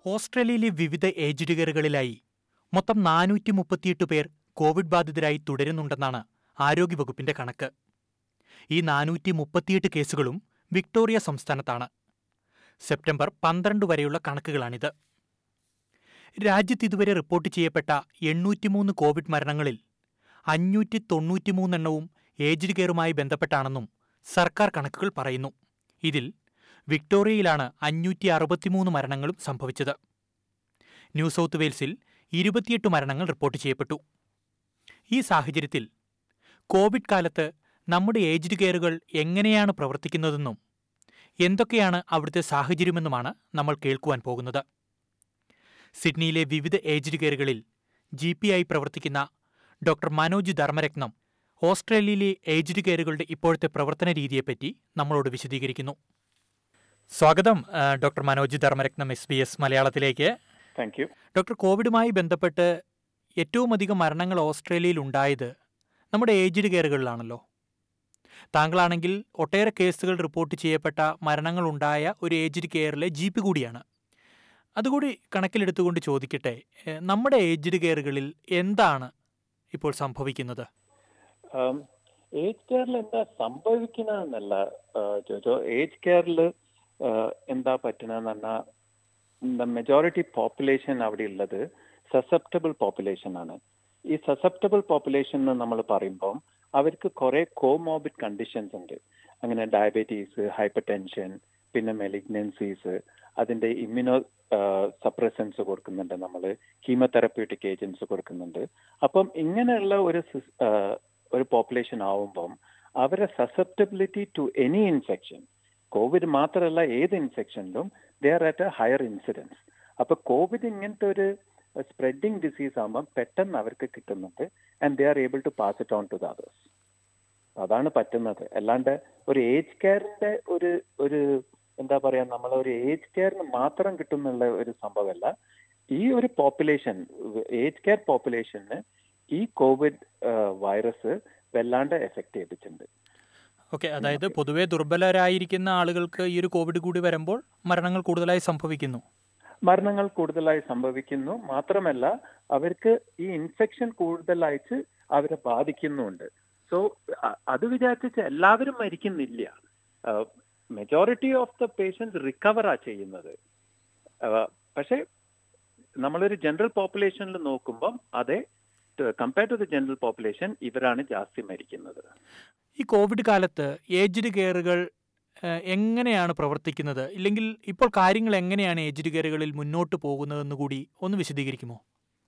ഓസ്ട്രേലിയയിലെ വിവിധ ഏജ് ഡിഗറുകളിലായി മൊത്തം നാനൂറ്റി മുപ്പത്തിയെട്ട് പേർ കോവിഡ് ബാധിതരായി തുടരുന്നുണ്ടെന്നാണ് ആരോഗ്യവകുപ്പിന്റെ കണക്ക് ഈ നാനൂറ്റി മുപ്പത്തിയെട്ട് കേസുകളും വിക്ടോറിയ സംസ്ഥാനത്താണ് സെപ്റ്റംബർ പന്ത്രണ്ട് വരെയുള്ള കണക്കുകളാണിത് രാജ്യത്ത് ഇതുവരെ റിപ്പോർട്ട് ചെയ്യപ്പെട്ട എണ്ണൂറ്റിമൂന്ന് കോവിഡ് മരണങ്ങളിൽ അഞ്ഞൂറ്റി തൊണ്ണൂറ്റിമൂന്നെണ്ണവും ഏജ്ഡ് കെയറുമായി ബന്ധപ്പെട്ടാണെന്നും സർക്കാർ കണക്കുകൾ പറയുന്നു ഇതിൽ വിക്ടോറിയയിലാണ് അഞ്ഞൂറ്റി അറുപത്തിമൂന്ന് മരണങ്ങളും സംഭവിച്ചത് ന്യൂ സൗത്ത് വെയിൽസിൽ ഇരുപത്തിയെട്ട് മരണങ്ങൾ റിപ്പോർട്ട് ചെയ്യപ്പെട്ടു ഈ സാഹചര്യത്തിൽ കോവിഡ് കാലത്ത് നമ്മുടെ ഏജ്ഡ് കെയറുകൾ എങ്ങനെയാണ് പ്രവർത്തിക്കുന്നതെന്നും എന്തൊക്കെയാണ് അവിടുത്തെ സാഹചര്യമെന്നുമാണ് നമ്മൾ കേൾക്കുവാൻ പോകുന്നത് സിഡ്നിയിലെ വിവിധ ഏജ്ഡ് കെയറുകളിൽ ജി പി ആയി പ്രവർത്തിക്കുന്ന ഡോക്ടർ മനോജ് ധർമ്മരത്നം ഓസ്ട്രേലിയയിലെ ഏജ്ഡ് കെയറുകളുടെ ഇപ്പോഴത്തെ പ്രവർത്തന രീതിയെപ്പറ്റി നമ്മളോട് വിശദീകരിക്കുന്നു സ്വാഗതം ആ, doctor Manoj Dharmaratnam S B S മലയാളത്തിലേക്ക് താങ്ക് യു ഡോക്ടർ കോവിഡുമായി ബന്ധപ്പെട്ട് ഏറ്റവും അധികം മരണങ്ങൾ ഓസ്ട്രേലിയയിൽ ഉണ്ടായത് നമ്മുടെ ഏജ്ഡ് കെയറുകളിലാണല്ലോ താങ്കളാണെങ്കിൽ ഒട്ടേറെ കേസുകൾ റിപ്പോർട്ട് ചെയ്യപ്പെട്ട മരണങ്ങൾ ഉണ്ടായ ഒരു ഏജ്ഡ് കെയറിലെ ജി പി കൂടിയാണ് അതുകൂടി കണക്കിലെടുത്തുകൊണ്ട് ചോദിക്കട്ടെ ഏ, നമ്മുടെ ഏജ്ഡ് കെയറുകളിൽ എന്താണ് ഇപ്പോൾ സംഭവിക്കുന്നത് ഏജ് കെയറിൽ എന്താ സംഭവിക്കുന്നതെന്നല്ല ജോജോ ഏജ് കെയറിൽ എന്താ പറ്റണമെന്ന് പറഞ്ഞാൽ മെജോറിറ്റി പോപ്പുലേഷൻ അവിടെ ഉള്ളത് സസെപ്റ്റബിൾ പോപ്പുലേഷൻ ആണ് ഈ സസെപ്റ്റബിൾ പോപ്പുലേഷൻ എന്ന് നമ്മൾ പറയുമ്പോൾ അവർക്ക് കുറെ കോമോബിഡ് കണ്ടീഷൻസ് ഉണ്ട് അങ്ങനെ ഡയബറ്റീസ് ഹൈപ്പർ ടെൻഷൻ പിന്നെ മെലിഗ്നൻസീസ് അതിന്റെ ഇമ്മ്യൂണോ സപ്രസൻസ് കൊടുക്കുന്നുണ്ട് നമ്മൾ കീമോതെറപ്യൂട്ടിക് ഏജൻസ് കൊടുക്കുന്നുണ്ട് അപ്പം ഇങ്ങനെയുള്ള ഒരു സിസ്- ആ, ഒരു പോപ്പുലേഷൻ ആവുമ്പം അവരെ susceptibility to any infection Covid മാത്രമല്ല ഏത് ഇൻഫെക്ഷനിലും they are at a higher incidence അപ്പൊ കോവിഡ് ഇങ്ങനത്തെ ഒരു സ്പ്രെഡിങ് ഡിസീസ് ആകുമ്പം പെട്ടെന്ന് അവർക്ക് കിട്ടുന്നുണ്ട് and they are able to pass it on to the others അതാണ് പറ്റുന്നത് അല്ലാണ്ട് ഒരു ഏജ് കെയറിന്റെ ഒരു ഒരു എന്താ പറയാ നമ്മൾ ഒരു ഏജ് കെയറിന് മാത്രം കിട്ടുന്നുള്ള ഒരു സംഭവമല്ല ഈ ഒരു പോപ്പുലേഷൻ ഏജ് കെയർ പോപ്പുലേഷന് ഈ കോവിഡ് വൈറസ് വല്ലാണ്ട് എഫക്ട് ചെയ്തിട്ടുണ്ട് ഓക്കെ അതായത് പൊതുവെ ദുർബലരായിരിക്കുന്ന ആളുകൾക്ക് ഈ ഒരു കോവിഡ് കൂടി വരുമ്പോൾ മരണങ്ങൾ കൂടുതലായി സംഭവിക്കുന്നു മരണങ്ങൾ കൂടുതലായി സംഭവിക്കുന്നു മാത്രമല്ല അവർക്ക് ഈ ഇൻഫെക്ഷൻ കൂടുതലായിട്ട് അവരെ ബാധിക്കുന്നുണ്ട് സോ അത് വിചാരിച്ച് എല്ലാവരും മരിക്കുന്നില്ല മെജോറിറ്റി ഓഫ് ദ പേഷ്യൻസ് റിക്കവറാ ചെയ്യുന്നത് ആഹ് പക്ഷേ നമ്മളൊരു ജനറൽ പോപ്പുലേഷനിൽ നോക്കുമ്പം അതെ compare to the general population ഇവരാണ് ജാസ്തി മരിക്കുന്നത് ഈ കോവിഡ് കാലത്ത് ഏജ്ഡ് കെയറുകൾ ഏഹ്, എങ്ങനെയാണ് പ്രവർത്തിക്കുന്നത് ഇല്ലെങ്കിൽ ഇപ്പോൾ കാര്യങ്ങൾ എങ്ങനെയാണ് ഏജ്ഡ് കെയറുകളിൽ മുന്നോട്ട് പോകുന്നതെന്ന് കൂടി ഒന്ന് വിശദീകരിക്കുമോ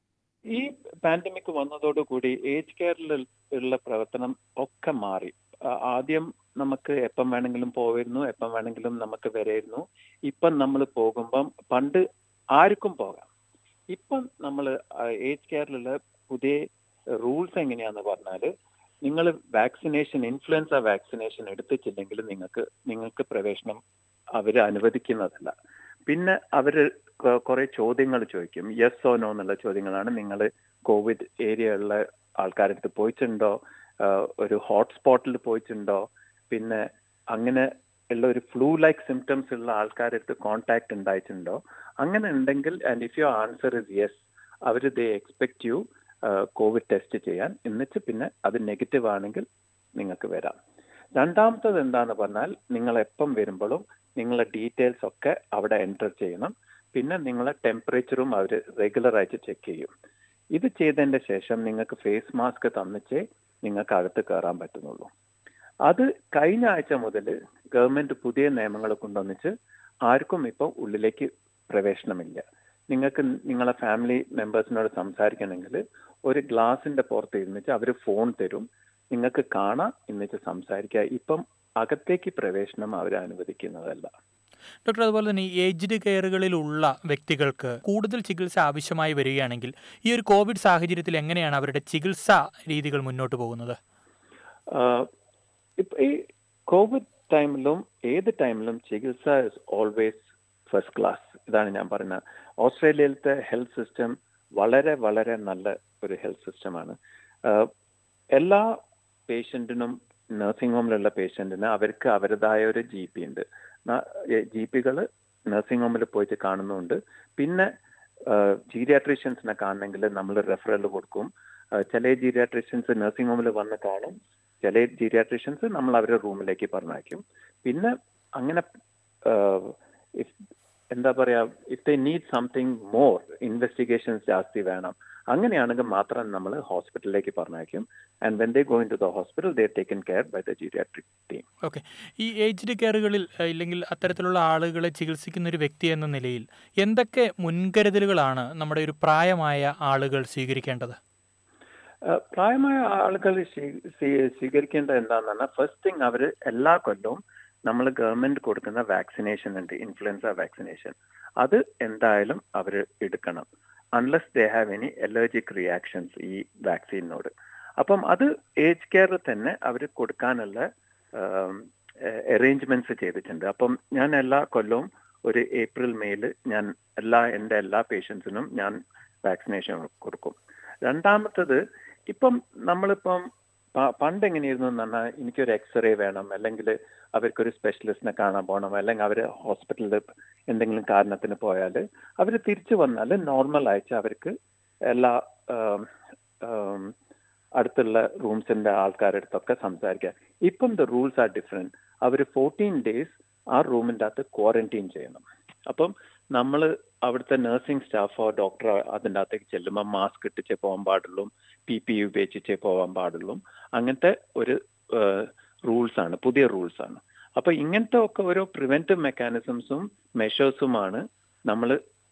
ഈ പാൻഡമിക് വന്നതോടുകൂടി ഏജ് കെയറിൽ ഉള്ള പ്രവർത്തനം ഒക്കെ മാറി ആ- ആദ്യം നമുക്ക് എപ്പം വേണമെങ്കിലും പോയിരുന്നു എപ്പം വേണമെങ്കിലും നമുക്ക് വരായിരുന്നു ഇപ്പം നമ്മൾ പോകുമ്പം പണ്ട് ആർക്കും പോകാം ഇപ്പം നമ്മൾ ഏജ് കെയറിലുള്ള പുതിയ റൂൾസ് എങ്ങനെയാന്ന് പറഞ്ഞാല് നിങ്ങൾ വാക്സിനേഷൻ ഇൻഫ്ലുവൻസ വാക്സിനേഷൻ എടുത്തിട്ടില്ലെങ്കിൽ നിങ്ങൾക്ക് നിങ്ങൾക്ക് പ്രവേശനം അവർ അനുവദിക്കുന്നതല്ല പിന്നെ അവര് കൊ- കുറെ ചോദ്യങ്ങൾ ചോദിക്കും യെസ് ഓ നോ എന്നുള്ള ചോദ്യങ്ങളാണ് നിങ്ങൾ കോവിഡ് ഏരിയയുള്ള ആൾക്കാരടുത്ത് പോയിട്ടുണ്ടോ ആഹ് ഒരു ഹോട്ട്സ്പോട്ടിൽ പോയിട്ടുണ്ടോ പിന്നെ അങ്ങനെ ഉള്ള ഒരു ഫ്ലൂ ലൈക്ക് സിംറ്റംസ് ഉള്ള ആൾക്കാരടുത്ത് കോണ്ടാക്ട് ഉണ്ടായിട്ടുണ്ടോ അങ്ങനെ ഉണ്ടെങ്കിൽ and if you answer is yes അവർ they expect you Covid test ചെയ്യാൻ എന്നിട്ട് പിന്നെ അത് നെഗറ്റീവ് ആണെങ്കിൽ നിങ്ങൾക്ക് വരാം രണ്ടാമത്തത് എന്താന്ന് പറഞ്ഞാൽ നിങ്ങൾ എപ്പം വരുമ്പോഴും നിങ്ങളെ ഡീറ്റെയിൽസ് ഒക്കെ അവിടെ എൻറ്റർ ചെയ്യണം പിന്നെ നിങ്ങളെ ടെമ്പറേച്ചറും അവർ റെഗുലർ ആയിട്ട് ചെക്ക് ചെയ്യും ഇത് ചെയ്തതിന്റെ ശേഷം നിങ്ങൾക്ക് ഫേസ് മാസ്ക് തന്നിച്ചേ നിങ്ങൾക്ക് അകത്ത് കയറാൻ പറ്റുന്നുള്ളൂ അത് കഴിഞ്ഞ ആഴ്ച മുതൽ ഗവൺമെന്റ് പുതിയ നിയമങ്ങൾ കൊണ്ടുവന്നിച്ച് ആർക്കും ഇപ്പോൾ ഉള്ളിലേക്ക് പ്രവേശനമില്ല നിങ്ങൾക്ക് നിങ്ങളെ ഫാമിലി മെമ്പേഴ്സിനോട് സംസാരിക്കണമെങ്കിൽ ഒരു ഗ്ലാസിന്റെ പുറത്ത് ഇരുന്നിട്ട് അവർ ഫോൺ തരും നിങ്ങൾക്ക് കാണാം എന്നിട്ട് സംസാരിക്കുക ഇപ്പം അകത്തേക്ക് പ്രവേശനം അവർ അനുവദിക്കുന്നതല്ല ഡോക്ടർ അതുപോലെ തന്നെ ഈ ഏജ്ഡ് കെയറുകളിലുള്ള വ്യക്തികൾക്ക് കൂടുതൽ ചികിത്സ ആവശ്യമായി വരികയാണെങ്കിൽ ഈ ഒരു കോവിഡ് സാഹചര്യത്തിൽ എങ്ങനെയാണ് അവരുടെ ചികിത്സാ രീതികൾ മുന്നോട്ട് പോകുന്നത് ആഹ് ഇപ്പൊ ഈ കോവിഡ് ടൈമിലും ഏത് ടൈമിലും ചികിത്സ ഇസ് ഓൾവേസ് ഫസ്റ്റ് ക്ലാസ് ഇതാണ് ഞാൻ പറയുന്നത് ഓസ്ട്രേലിയയിലത്തെ ഹെൽത്ത് സിസ്റ്റം വളരെ വളരെ നല്ല ഒരു ഹെൽത്ത് സിസ്റ്റമാണ് എല്ലാ പേഷ്യന്റിനും നഴ്സിംഗ് ഹോമിലുള്ള പേഷ്യന്റിന് അവർക്ക് അവരുടേതായ ഒരു ജി പി ഉണ്ട് ജി പികൾ നഴ്സിംഗ് ഹോമിൽ പോയിട്ട് കാണുന്നുണ്ട് പിന്നെ ജീരിയാട്രീഷ്യൻസിനെ കാണണമെങ്കിൽ നമ്മൾ റെഫറൽ കൊടുക്കും ആ, ചില ജീരിയാട്രീഷ്യൻസ് നഴ്സിംഗ് ഹോമിൽ വന്ന് കാണും ചില ജീരിയാട്രീഷ്യൻസ് നമ്മൾ അവരുടെ റൂമിലേക്ക് പറഞ്ഞയക്കും പിന്നെ അങ്ങനെ ആ, if- എന്താ പറയാ if they need something more investigations ജാസ്തി വേണം അങ്ങനെയാണെങ്കിൽ മാത്രം നമ്മൾ ഹോസ്പിറ്റലിലേക്ക് പറഞ്ഞയക്കും and when they go into the hospital they taken care by the geriatric team okay ഈ ഏജ്ഡ് കെയറുകളിൽ അഹ് ഇല്ലെങ്കിൽ അത്തരത്തിലുള്ള ആളുകളെ ചികിത്സിക്കുന്ന ഒരു വ്യക്തി എന്ന നിലയിൽ എന്തൊക്കെ മുൻകരുതലുകളാണ് നമ്മുടെ ഒരു പ്രായമായ ആളുകൾ സ്വീകരിക്കേണ്ടത് ഏഹ് പ്രായമായ ആളുകൾ സ്വീ- സ്വീ- സ്വീകരിക്കേണ്ട എന്താണെന്ന് പറഞ്ഞാൽ ഫസ്റ്റ് തിങ് അവർ എല്ലാ കൊല്ലവും നമ്മൾ ഗവൺമെന്റ് കൊടുക്കുന്ന വാക്സിനേഷൻ ഉണ്ട് ഇൻഫ്ലുവൻസ വാക്സിനേഷൻ അത് എന്തായാലും അവർ എടുക്കണം unless they have any allergic reactions ഈ വാക്സിനോട് അപ്പം അത് ഏജ് കെയർ തന്നെ അവർ കൊടുക്കാനുള്ള അറേഞ്ച്മെന്റ്സ് ചെയ്തിട്ടുണ്ട് അപ്പം ഞാൻ എല്ലാ കൊല്ലവും ഒരു ഏപ്രിൽ മെയിൽ ഞാൻ എല്ലാ എൻ്റെ എല്ലാ പേഷ്യൻസിനും ഞാൻ വാക്സിനേഷൻ കൊടുക്കും രണ്ടാമത്തത് ഇപ്പം നമ്മളിപ്പം പ- പണ്ട് എങ്ങനെയായിരുന്നു എന്ന് പറഞ്ഞാൽ എനിക്കൊരു എക്സ്റേ വേണം അല്ലെങ്കിൽ അവർക്കൊരു സ്പെഷ്യലിസ്റ്റിനെ കാണാൻ പോകണം അല്ലെങ്കിൽ അവർ ഹോസ്പിറ്റലിൽ എന്തെങ്കിലും കാരണത്തിന് പോയാൽ അവർ തിരിച്ചു വന്നാൽ നോർമൽ ആയിട്ട് അവർക്ക് എല്ലാ ആം, ആം, അടുത്തുള്ള റൂംസിന്റെ ആൾക്കാരുടെ അടുത്തൊക്കെ സംസാരിക്കാം ഇപ്പം ദ റൂൾസ് ആർ ഡിഫറെന്റ് അവർ ഫോർട്ടീൻ ഡേയ്സ് ആ റൂമിൻ്റെ അകത്ത് ക്വാറന്റൈൻ ചെയ്യണം അപ്പം നമ്മൾ അവിടുത്തെ നഴ്സിംഗ് സ്റ്റാഫോ ഡോക്ടറോ അതിൻ്റെ അകത്തേക്ക് ചെല്ലുമ്പോൾ മാസ്ക് ഇട്ടിച്ചേ പോകാൻ പാടുള്ളൂ പി പി ഉപയോഗിച്ചേ പോകാൻ പാടുള്ളൂ അങ്ങനത്തെ ഒരു റൂൾസ് ആണ് പുതിയ റൂൾസ് ആണ് അപ്പൊ ഇങ്ങനത്തെ ഒക്കെ ഓരോ പ്രിവെന്റീവ് മെക്കാനിസംസും മെഷേഴ്സുമാണ് നമ്മൾ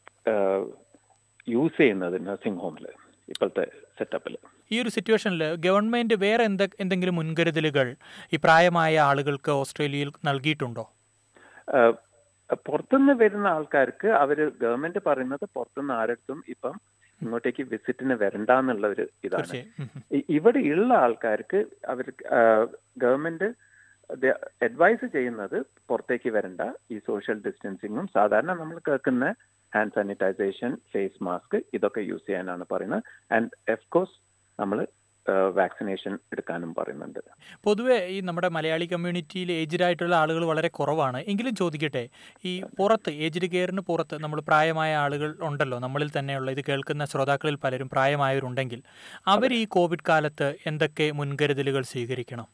യൂസ് ചെയ്യുന്നത് നഴ്സിംഗ് ഹോമിൽ ഇപ്പോഴത്തെ സെറ്റപ്പിൽ ഈ ഒരു സിറ്റുവേഷനിൽ ഗവൺമെന്റ് വേറെ എന്ത എന്തെങ്കിലും മുൻകരുതലുകൾ ഈ പ്രായമായ ആളുകൾക്ക് ഓസ്ട്രേലിയയിൽ നൽകിയിട്ടുണ്ടോ പുറത്തുനിന്ന് വരുന്ന ആൾക്കാർക്ക് അവര് ഗവൺമെന്റ് പറയുന്നത് പുറത്തുനിന്ന് ആരടുത്തും ഇപ്പം ഇങ്ങോട്ടേക്ക് വിസിറ്റിന് വരണ്ടെന്നുള്ള ഒരു ഇതാണ് തീർച്ചയായും ഉം, ഉം. ഇ- ഇവിടെ ഉള്ള ആൾക്കാർക്ക് അവർ ഗവൺമെന്റ് അഡ്വൈസ് ചെയ്യുന്നത് പുറത്തേക്ക് വരണ്ട ഈ സോഷ്യൽ ഡിസ്റ്റൻസിങ്ങും സാധാരണ നമ്മൾ കേൾക്കുന്ന ഹാൻഡ് സാനിറ്റൈസേഷൻ ഫേസ് മാസ്ക് ഇതൊക്കെ യൂസ് ചെയ്യാനാണ് പറയുന്നത് ആൻഡ് എഫ് കോഴ്സ് നമ്മൾ വാക്സിനേഷൻ എടുക്കാനും പറയുന്നുണ്ട് പൊതുവെ ഈ നമ്മുടെ മലയാളി കമ്മ്യൂണിറ്റിയിൽ ഏജ്ഡ് ആയിട്ടുള്ള ആളുകൾ വളരെ കുറവാണ് എങ്കിലും ചോദിക്കട്ടെ ഈ പുറത്ത് ഏജ്ഡ് കെയറിന് പുറത്ത് നമ്മൾ പ്രായമായ ആളുകൾ ഉണ്ടല്ലോ നമ്മളിൽ തന്നെയുള്ള ഇത് കേൾക്കുന്ന ശ്രോതാക്കളിൽ പലരും പ്രായമായവരുണ്ടെങ്കിൽ അവർ ഈ കോവിഡ് കാലത്ത് എന്തൊക്കെ മുൻകരുതലുകൾ സ്വീകരിക്കണം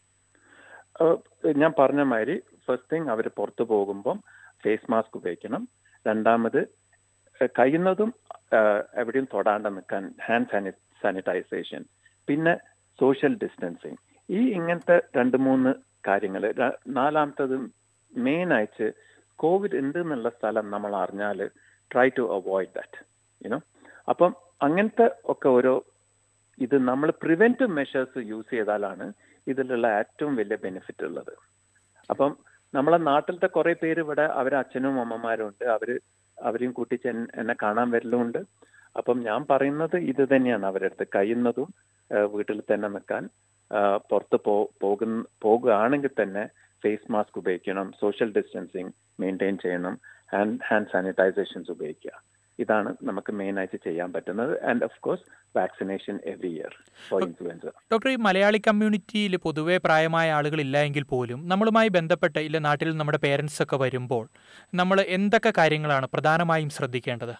ഏഹ് ഞാൻ പറഞ്ഞ മാതിരി ഫസ്റ്റ് തിങ് അവർ പുറത്തു പോകുമ്പം ഫേസ് മാസ്ക് ഉപയോഗിക്കണം രണ്ടാമത് ഏഹ് കഴിയുന്നതും ഏഹ് എവിടെയും തൊടാണ്ട് നിൽക്കാൻ ഹാൻഡ് സാനി സാനിറ്റൈസേഷൻ പിന്നെ സോഷ്യൽ ഡിസ്റ്റൻസിങ് ഈ ഇങ്ങനത്തെ രണ്ട് മൂന്ന് കാര്യങ്ങൾ നാലാമത്തത് മെയിൻ ആയിട്ട് കോവിഡ് ഉണ്ട് എന്നുള്ള സ്ഥലം നമ്മൾ അറിഞ്ഞാൽ try to avoid that you know അപ്പം അങ്ങനത്തെ ഒക്കെ ഓരോ ഇത് നമ്മൾ പ്രിവെന്റീവ് മെഷേഴ്സ് യൂസ് ചെയ്താലാണ് ഇതിലുള്ള ഏറ്റവും വലിയ ബെനിഫിറ്റ് ഉള്ളത് അപ്പം നമ്മളെ നാട്ടിലത്തെ കുറെ പേര് ഇവിടെ അവരെ അച്ഛനും അമ്മമാരും ഉണ്ട് അവര് അവരെയും കൂട്ടിച്ച് എൻ- എന്നെ കാണാൻ വരലുമുണ്ട് അപ്പം ഞാൻ പറയുന്നത് ഇത് തന്നെയാണ് അവരുടെ അടുത്ത് കഴിയുന്നതും ആ, വീട്ടിൽ തന്നെ നിൽക്കാൻ ആ, പുറത്ത് പോ പോകുന്ന പോകുകയാണെങ്കിൽ തന്നെ ഫേസ് മാസ്ക് ഉപയോഗിക്കണം സോഷ്യൽ ഡിസ്റ്റൻസിങ് മെയിൻറ്റെയിൻ ചെയ്യണം ഹാൻഡ് ഹാൻഡ് സാനിറ്റൈസേഷൻസ് ഉപയോഗിക്കുക ഇതാണ് നമുക്ക് മെയിൻ ആയിട്ട് ചെയ്യാൻ പറ്റുന്നത് and of course vaccination every year for influenza doctor ഈ മലയാളി കമ്മ്യൂണിറ്റിയിൽ പൊതുവേ പ്രായമായ ആളുകളില്ല എങ്കിൽ പോലും നമ്മളുമായി ബന്ധപ്പെട്ട് ഇല്ല നാട്ടിൽ നമ്മുടെ പേരൻസ് ഒക്കെ വരുമ്പോൾ നമ്മൾ എന്തൊക്കെ കാര്യങ്ങളാണ് പ്രധാനമായും ശ്രദ്ധിക്കേണ്ടത്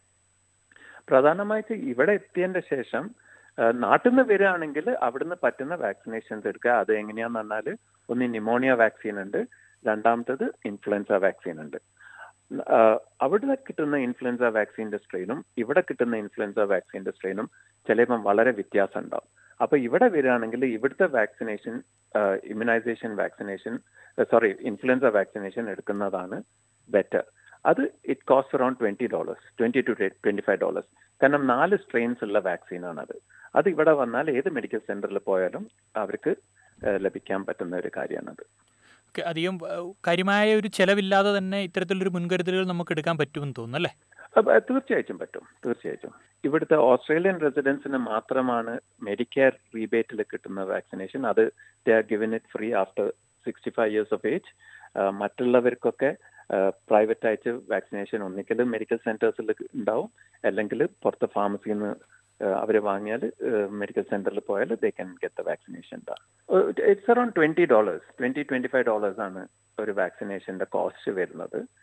പ്രധാനമായിട്ട് ഇവിടെ എത്തിയതിന്റെ ശേഷം ആ, നാട്ടിൽ നിന്ന് വരികയാണെങ്കിൽ അവിടുന്ന് പറ്റുന്ന വാക്സിനേഷൻസ് എടുക്കുക അത് എങ്ങനെയാന്ന് പറഞ്ഞാൽ ഒന്ന് ന്യൂമോണിയ വാക്സിൻ ഉണ്ട് രണ്ടാമത്തത് ഇൻഫ്ലുവൻസ വാക്സിൻ ഉണ്ട് ആ, അവിടെ കിട്ടുന്ന ഇൻഫ്ലുവൻസ വാക്സിന്റെ സ്ട്രെയിനും ഇവിടെ കിട്ടുന്ന ഇൻഫ്ലുവൻസ വാക്സിന്റെ സ്ട്രെയിനും ചിലപ്പം വളരെ വ്യത്യാസം ഉണ്ടാവും അപ്പൊ ഇവിടെ വരികയാണെങ്കിൽ ഇവിടുത്തെ vaccination immunisation vaccination sorry influenza vaccination എടുക്കുന്നതാണ് ബെറ്റർ അത് it cost around twenty dollars twenty to twenty five dollars കാരണം നാല് സ്ട്രെയിൻസ് ഉള്ള വാക്സിനാണ് അത് അത് ഇവിടെ വന്നാൽ ഏത് മെഡിക്കൽ സെന്ററിൽ പോയാലും അവർക്ക് ഏഹ്, ലഭിക്കാൻ പറ്റുന്ന ഒരു കാര്യമാണത് ഒക്കെ അധികം ഏഹ്, കാര്യമായ ഒരു ചെലവില്ലാതെ തന്നെ ഇത്തരത്തിലൊരു മുൻകരുതലുകൾ നമുക്ക് എടുക്കാൻ പറ്റുമെന്ന് തോന്നുന്നു അല്ലേ അപ്പൊ അത് തീർച്ചയായിട്ടും പറ്റും തീർച്ചയായിട്ടും ഇവിടുത്തെ ഓസ്ട്രേലിയൻ റെസിഡൻസിന് മാത്രമാണ് മെഡിക്കെയർ റീബേറ്റിൽ കിട്ടുന്ന വാക്സിനേഷൻ അത് they are given it free after sixty five years of age മറ്റുള്ളവർക്കൊക്കെ പ്രൈവറ്റ് ആയിട്ട് വാക്സിനേഷൻ ഒന്നിക്കൽ മെഡിക്കൽ സെന്റേഴ്സിൽ ഉണ്ടാവും അല്ലെങ്കിൽ പുറത്ത് ഫാർമസിയിൽ നിന്ന് അവർ വാങ്ങിയാൽ മെഡിക്കൽ സെന്ററിൽ പോയാൽ they can get the vaccination it's around twenty dollars twenty twenty five dollars ആണ് ഒരു വാക്സിനേഷന്റെ കോസ്റ്റ് വരുന്നത്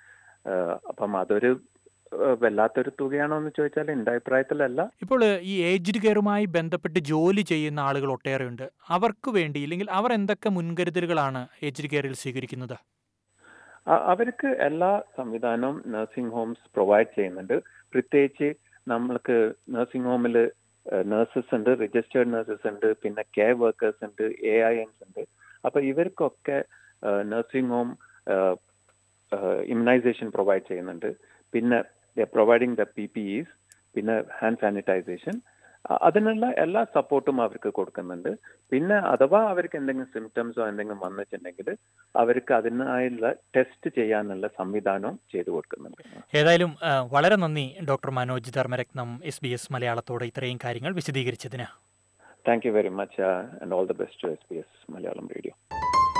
അപ്പം അതൊരു ആ, വല്ലാത്തൊരു തുകയാണോ എന്ന് ചോദിച്ചാൽ എൻ്റെ അഭിപ്രായത്തിലല്ല ഇപ്പോൾ ഈ ഏജ്ഡ് കെയറുമായി ബന്ധപ്പെട്ട് ജോലി ചെയ്യുന്ന ആളുകൾ ഒട്ടേറെയുണ്ട് അവർക്ക് വേണ്ടി ഇല്ലെങ്കിൽ അവർ എന്തൊക്കെ മുൻകരുതലുകളാണ് ഏജ്ഡ് കെയറിൽ സ്വീകരിക്കുന്നത് അ- അവർക്ക് എല്ലാ സംവിധാനവും നഴ്സിംഗ് ഹോംസ് പ്രൊവൈഡ് ചെയ്യുന്നുണ്ട് പ്രത്യേകിച്ച് നമ്മൾക്ക് നഴ്സിംഗ് ഹോമിൽ നഴ്സസ് ഉണ്ട് രജിസ്റ്റേർഡ് നഴ്സസ് ഉണ്ട് പിന്നെ കെയർ വർക്കേഴ്സ് ഉണ്ട് എ ഐ എൻസ് ഉണ്ട് അപ്പൊ ഇവർക്കൊക്കെ നഴ്സിംഗ് ഹോം ഇമ്മ്യൂണൈസേഷൻ പ്രൊവൈഡ് ചെയ്യുന്നുണ്ട് പിന്നെ providing the P P Es പിന്നെ ഹാൻഡ് സാനിറ്റൈസേഷൻ അതിനുള്ള എല്ലാ സപ്പോർട്ടും അവർക്ക് കൊടുക്കുന്നുണ്ട് പിന്നെ അഥവാ അവർക്ക് എന്തെങ്കിലും സിംറ്റംസോ എന്തെങ്കിലും വന്നിട്ടുണ്ടെങ്കിൽ അവർക്ക് അതിനായുള്ള ടെസ്റ്റ് ചെയ്യാനുള്ള സംവിധാനവും ചെയ്തു കൊടുക്കുന്നുണ്ട് ഏതായാലും ആ, വളരെ നന്ദി doctor Manoj Dharmaratnam S B S മലയാളത്തോട് ഇത്രയും കാര്യങ്ങൾ വിശദീകരിച്ചതിന് thank you very much and all the best to S P S Malayalam radio